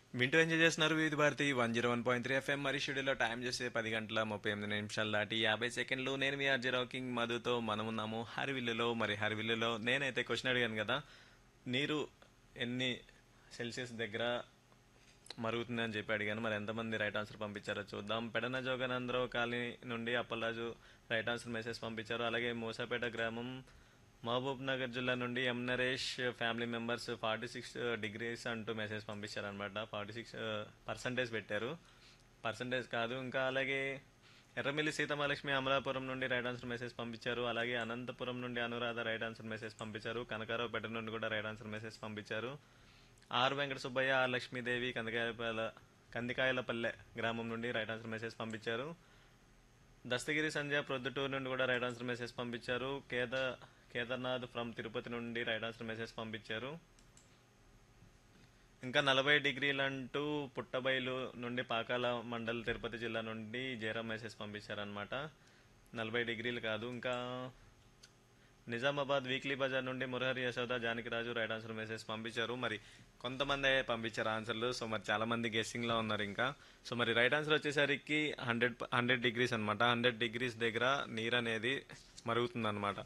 వింటూ ఎంజాయ్ చేస్తున్నారు వివిధ Bharati one zero one point three FM మరి షెడ్యూల్లో టైం చేసే పది గంటల ముప్పై ఎనిమిది నిమిషాలు దాటి యాభై సెకండ్లు నేను మీ ఆర్జీ రాకింగ్ మధుతో మనమున్నాము హరివిల్లులో మరి హరివిల్లులో నేనైతే క్వశ్చన్ అడిగాను కదా నీరు ఎన్ని సెల్సియస్ దగ్గర మరుగుతుంది అని చెప్పి అడిగాను మరి ఎంతమంది రైట్ ఆన్సర్ పంపించారో చూద్దాం పెడన జోగనందరావు కాలనీ నుండి అప్పలరాజు రైట్ ఆన్సర్ మెసేజ్ పంపించారు అలాగే మూసాపేట గ్రామం మహబూబ్ నగర్ జిల్లా నుండి M Naresh family members forty six degrees అంటూ మెసేజ్ పంపించారనమాట ఫార్టీ సిక్స్ పర్సంటేజ్ పెట్టారు పర్సంటేజ్ కాదు ఇంకా అలాగే ఎర్రమిల్లి సీతమహాలక్ష్మి అమలాపురం నుండి రైట్ ఆన్సర్ మెసేజ్ పంపించారు అలాగే అనంతపురం నుండి అనురాధ రైట్ ఆన్సర్ మెసేజ్ పంపించారు కనకారావుపేట నుండి కూడా రైట్ ఆన్సర్ మెసేజ్ పంపించారు ఆర్ వెంకట సుబ్బయ్య ఆర్ లక్ష్మీదేవి కందికాయల కందికాయలపల్లె గ్రామం నుండి రైట్ ఆన్సర్ మెసేజ్ పంపించారు దస్తగిరి సంధ్య ప్రొద్దుటూరు నుండి కూడా రైట్ ఆన్సర్ మెసేజ్ పంపించారు కేద కేదార్నాథ్ ఫ్రమ్ తిరుపతి నుండి రైట్ ఆన్సర్ మెసేజ్ పంపించారు ఇంకా నలభై డిగ్రీలు అంటూ పుట్టబయలు నుండి పాకాల మండల్ తిరుపతి జిల్లా నుండి జయరాం మెసేజ్ పంపించారనమాట నలభై డిగ్రీలు కాదు ఇంకా నిజామాబాద్ వీక్లీ బజార్ నుండి Murahari Yashoda Janakiraju right answer message పంపించారు మరి కొంతమంది పంపించారు ఆన్సర్లు సో మరి చాలా మంది గెస్సింగ్ లో ఉన్నారు ఇంకా సో మరి రైట్ ఆన్సర్ వచ్చేసరికి హండ్రెడ్ హండ్రెడ్ డిగ్రీస్ అనమాట హండ్రెడ్ డిగ్రీస్ దగ్గర నీరు అనేది మరుగుతుంది అనమాట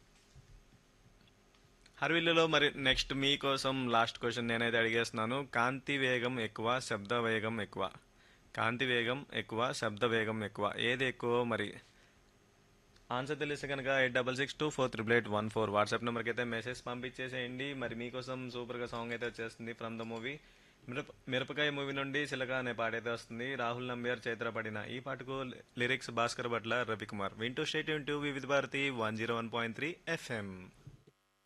హర్విల్లులో మరి నెక్స్ట్ మీకోసం లాస్ట్ క్వశ్చన్ నేనైతే అడిగేస్తున్నాను కాంతి వేగం ఎక్కువ శబ్ద వేగం ఎక్కువ కాంతి వేగం ఎక్కువ శబ్ద వేగం ఎక్కువ ఏది ఎక్కువ మరి ఆన్సర్ తెలిస్తే కనుక eight double six two four triple eight one four WhatsApp నెంబర్కి అయితే మెసేజ్ పంపించేసేయండి మరి మీకోసం సూపర్గా సాంగ్ అయితే వచ్చేస్తుంది ఫ్రమ్ ద మూవీ మిరప మిరపకాయ మూవీ నుండి సిలక అనే పాట అయితే వస్తుంది రాహుల్ నంబియార్ చైత్ర పడిన ఈ పాటకు లిరిక్స్ భాస్కర్ భట్ల రవికుమార్ వింటూ stay tuned to Vividh Bharati one zero one point three FM